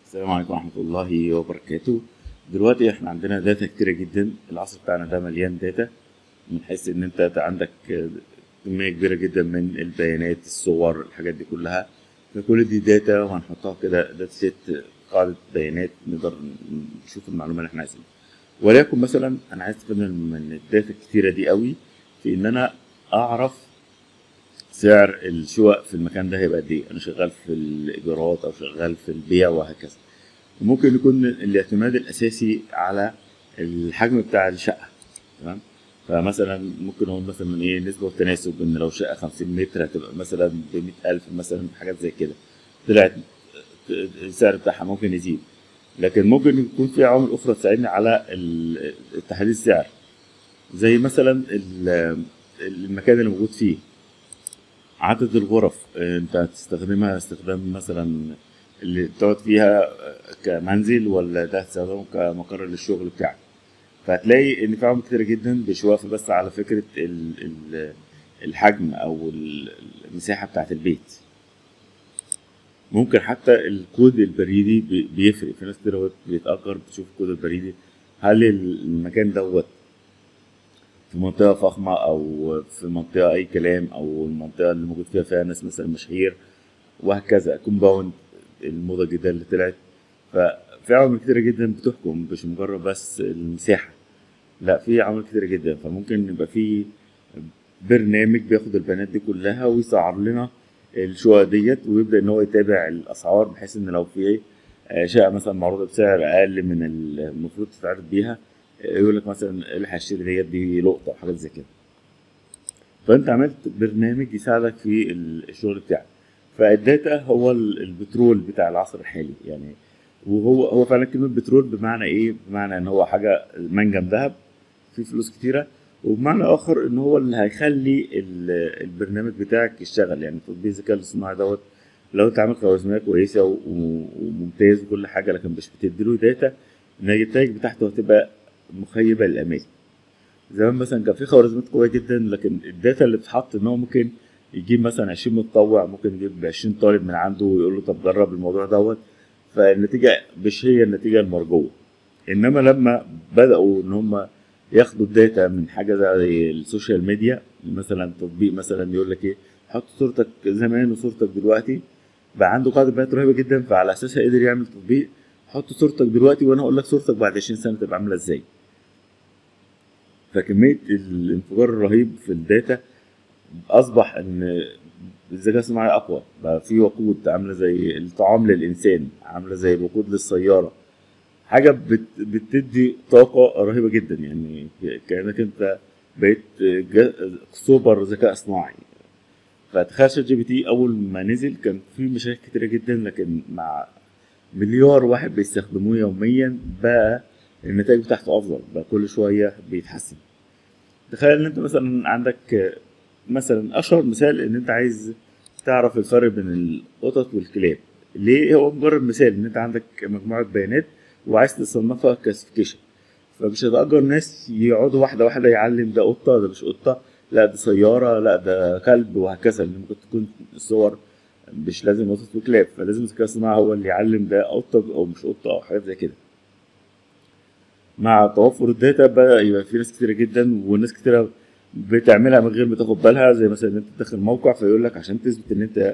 السلام عليكم ورحمة الله وبركاته دلوقتي احنا عندنا داتا كتيرة جدا العصر بتاعنا ده مليان داتا من حيث ان انت عندك كمية كبيرة جدا من البيانات الصور الحاجات دي كلها فكل دي داتا وهنحطها كده داتا سيت قاعدة بيانات نقدر نشوف المعلومة اللي احنا عايزينها وليكن مثلا انا عايز استفاد من الداتا الكتيرة دي قوي في ان انا اعرف سعر الشقق في المكان ده هيبقى قد ايه انا شغال في الايجارات او شغال في البيع وهكذا وممكن يكون الاعتماد الاساسي على الحجم بتاع الشقه تمام فمثلا ممكن اقول مثلا ايه نسبه والتناسب ان لو شقه 50 متر هتبقى مثلا ب 100000 مثلا حاجات زي كده طلعت السعر بتاعها ممكن يزيد لكن ممكن يكون في عوامل اخرى تساعدني على تحديد السعر زي مثلا المكان اللي موجود فيه عدد الغرف انت هتستخدمها استخدام مثلا اللي تقعد فيها كمنزل ولا ده هتستخدمه كمقر للشغل بتاعك فهتلاقي ان في عوامل كتيره جدا مش واقفه بس على فكره ال ال الحجم او المساحه بتاعت البيت ممكن حتى الكود البريدي بيفرق في ناس كتير بيتأجر بتشوف الكود البريدي هل المكان دوت في منطقة فخمة أو في منطقة أي كلام أو المنطقة اللي موجود فيها فيها ناس مثلا مشاهير وهكذا كومباوند الموضة الجديدة اللي طلعت ففي عوامل كتيرة جدا بتحكم مش مجرد بس المساحة لا في عوامل كتيرة جدا فممكن يبقى في برنامج بياخد البيانات دي كلها ويسعر لنا الشقق ديت ويبدأ إن هو يتابع الأسعار بحيث إن لو في شقة مثلا معروضة بسعر أقل من المفروض تتعرض بيها يقول لك مثلا الحق اشتري ديت دي لقطه وحاجات زي كده فانت عملت برنامج يساعدك في الشغل بتاعك فالداتا هو البترول بتاع العصر الحالي يعني وهو هو فعلا كلمه بترول بمعنى ايه بمعنى ان هو حاجه منجم ذهب فيه فلوس كتيره وبمعنى اخر ان هو اللي هيخلي البرنامج بتاعك يشتغل يعني تطبيق الذكاء الاصطناعي دوت لو انت عامل خوارزميه كويسه وممتاز وكل حاجه لكن مش بتديله داتا النتائج بتاعته هتبقى مخيبه للامال زمان مثلا كان في خوارزميات قويه جدا لكن الداتا اللي بتتحط ان هو ممكن يجيب مثلا 20 متطوع ممكن يجيب 20 طالب من عنده ويقول له طب جرب الموضوع دوت فالنتيجه مش هي النتيجه المرجوه انما لما بداوا ان هم ياخدوا الداتا من حاجه زي السوشيال ميديا مثلا تطبيق مثلا يقول لك ايه حط صورتك زمان وصورتك دلوقتي بقى عنده قاعده بيانات رهيبه جدا فعلى اساسها قدر يعمل تطبيق حط صورتك دلوقتي وانا هقول لك صورتك بعد 20 سنه تبقى عامله ازاي فكميه الانفجار الرهيب في الداتا اصبح ان الذكاء الصناعي اقوى بقى في وقود عامله زي الطعام للانسان عامله زي الوقود للسياره حاجه بت بتدي طاقه رهيبه جدا يعني كانك انت بقيت سوبر ذكاء اصطناعي فتخيل شات جي بي تي اول ما نزل كان في مشاكل كتيره جدا لكن مع مليار واحد بيستخدموه يوميا بقى النتائج بتاعته افضل بقى كل شويه بيتحسن تخيل ان انت مثلا عندك مثلا اشهر مثال ان انت عايز تعرف الفرق بين القطط والكلاب ليه هو مجرد مثال ان انت عندك مجموعه بيانات وعايز تصنفها كلاسيفيكيشن فمش هتأجر ناس يقعدوا واحده واحده يعلم ده قطه ده مش قطه لا ده سياره لا ده كلب وهكذا اللي ممكن تكون الصور مش لازم قطط وكلاب فلازم الذكاء الصناعي هو اللي يعلم ده قطه او مش قطه او حاجات زي كده مع توفر الداتا بدا يبقى في ناس كتيره جدا وناس كتيره بتعملها من غير ما تاخد بالها زي مثلا ان انت تدخل موقع فيقول لك عشان تثبت ان انت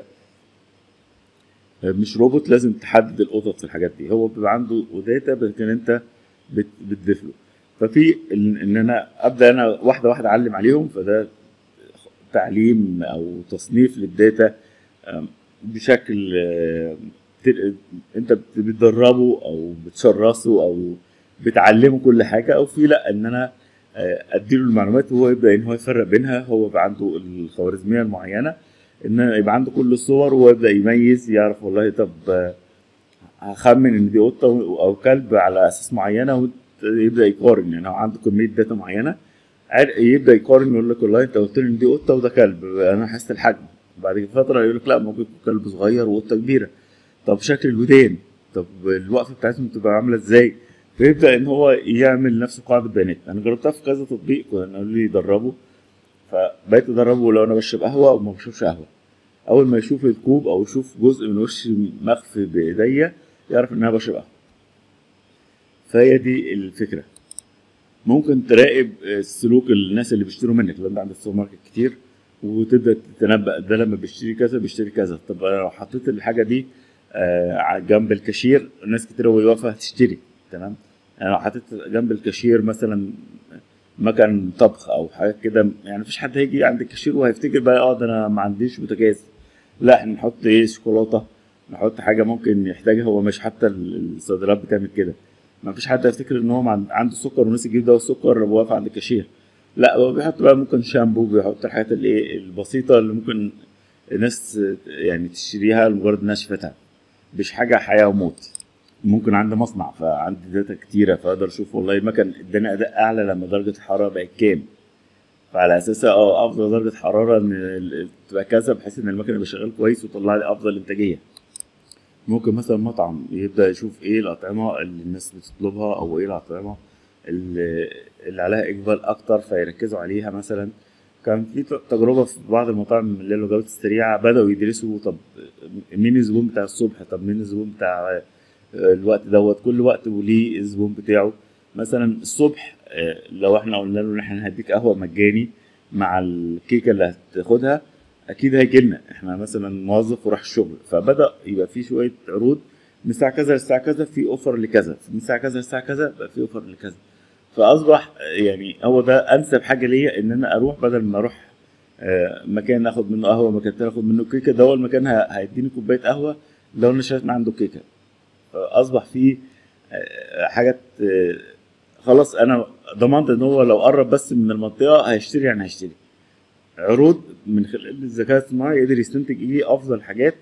مش روبوت لازم تحدد القطط في الحاجات دي هو بيبقى عنده داتا لكن انت بتضيف له ففي ان انا ابدا انا واحده واحده اعلم عليهم فده تعليم او تصنيف للداتا بشكل انت بتدربه او بتشرسه او بتعلمه كل حاجه او في لا ان انا اديله المعلومات وهو يبدا ان هو يفرق بينها هو يبقى عنده الخوارزميه المعينه ان يبقى عنده كل الصور وهو يبدا يميز يعرف والله طب هخمن ان دي قطه او كلب على اساس معينه ويبدا يقارن يعني هو عنده كميه داتا معينه يبدا يقارن يقول لك والله انت قلت لي ان دي قطه وده كلب انا حاسس الحجم بعد فتره يقول لك لا ممكن يكون كلب صغير وقطه كبيره طب شكل الودان طب الوقفه بتاعتهم تبقى عامله ازاي فيبدا ان هو يعمل نفسه قاعده بيانات انا جربتها في كذا تطبيق كانوا قالوا لي دربه فبقيت ادربه لو انا بشرب قهوه او ما بشربش قهوه اول ما يشوف الكوب او يشوف جزء من وش مخفي بايديا يعرف ان انا بشرب قهوه فهي دي الفكره ممكن تراقب سلوك الناس اللي بيشتروا منك لو انت عندك سوبر ماركت كتير وتبدا تتنبأ ده لما بيشتري كذا بيشتري كذا طب انا لو حطيت الحاجه دي آه ع- جنب الكاشير ناس كتير وهي واقفه هتشتري تمام انا لو حطيت جنب الكاشير مثلا مكان طبخ او حاجه كده يعني مفيش حد هيجي عند الكاشير وهيفتكر بقى اه ده انا ما عنديش بوتاجاز لا احنا نحط ايه شوكولاته نحط حاجه ممكن يحتاجها هو مش حتى ال- الصيدليات بتعمل كده ما فيش حد هيفتكر ان هو مع- عنده سكر ونسي يجيب دواء السكر وهو واقف عند الكاشير لا هو بيحط بقى ممكن شامبو بيحط الحاجات الايه البسيطه اللي ممكن الناس يعني تشتريها لمجرد انها شفتها مش حاجه حياه وموت ممكن عندي مصنع فعندي داتا كتيره فاقدر اشوف والله المكن اداني اداء اعلى لما درجه الحراره بقت كام فعلى اساسها اه افضل درجه حراره ان ال- تبقى كذا بحيث ان المكن يبقى شغال كويس ويطلع لي افضل انتاجيه ممكن مثلا مطعم يبدا يشوف ايه الاطعمه اللي الناس بتطلبها او ايه الاطعمه اللي, اللي عليها اقبال اكتر فيركزوا عليها مثلا كان في ت- تجربه في بعض المطاعم اللي هي الوجبات السريعه بداوا يدرسوا طب مين الزبون بتاع الصبح طب مين الزبون بتاع الوقت دوت كل وقت وليه الزبون بتاعه مثلا الصبح آه، لو احنا قلنا له ان احنا هنديك قهوه مجاني مع الكيكه اللي هتاخدها اكيد هيجي لنا احنا مثلا موظف وراح الشغل فبدا يبقى في شويه عروض من الساعه كذا للساعه كذا في اوفر لكذا من الساعه كذا للساعه كذا بقى في اوفر لكذا فاصبح يعني هو ده انسب حاجه ليا ان انا اروح بدل ما اروح آه، مكان اخد منه قهوه مكان تاني اخد منه كيكه ده هو المكان ه- هيديني كوبايه قهوه لو انا شايف ان عنده كيكه اصبح في آه، حاجات آه، خلاص انا ضمنت ان هو لو قرب بس من المنطقه هيشتري يعني هيشتري عروض من خلال الذكاء الصناعي يقدر يستنتج ايه افضل حاجات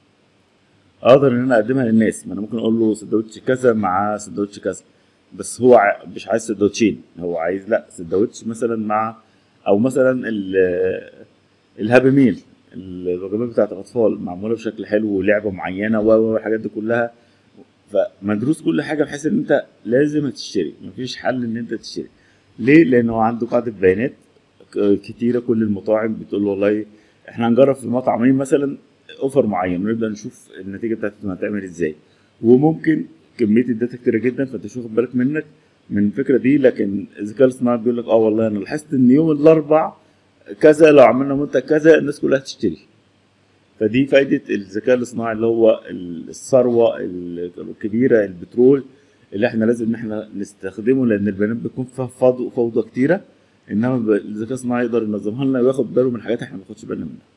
اقدر ان انا اقدمها للناس ما انا ممكن اقول له سندوتش كذا مع سندوتش كذا بس هو ع- مش عايز سندوتشين هو عايز لا سندوتش مثلا مع او مثلا ال- الهابي ميل الوجبات بتاعت الاطفال معموله بشكل حلو ولعبه معينه و و- والحاجات دي كلها فمدروس كل حاجه بحيث ان انت لازم هتشتري مفيش حل ان انت تشتري ليه لان هو عنده قاعده بيانات ك- كتيره كل المطاعم بتقول والله احنا هنجرب في مطعمين مثلا اوفر معين ونبدا نشوف النتيجه بتاعتهم هتعمل ازاي وممكن كميه الداتا كتيره جدا فانت مش واخد بالك منك من الفكره دي لكن الذكاء الاصطناعي بيقول لك اه والله انا لاحظت ان يوم الاربع كذا لو عملنا منتج كذا الناس كلها هتشتري فدي فايدة الذكاء الاصطناعي اللي هو الثروة الكبيرة البترول اللي احنا لازم ان احنا نستخدمه لان البيانات بيكون فيها فوضى فوضى كتيرة انما الذكاء الصناعي يقدر ينظمها لنا وياخد باله من حاجات احنا ما بناخدش بالنا منها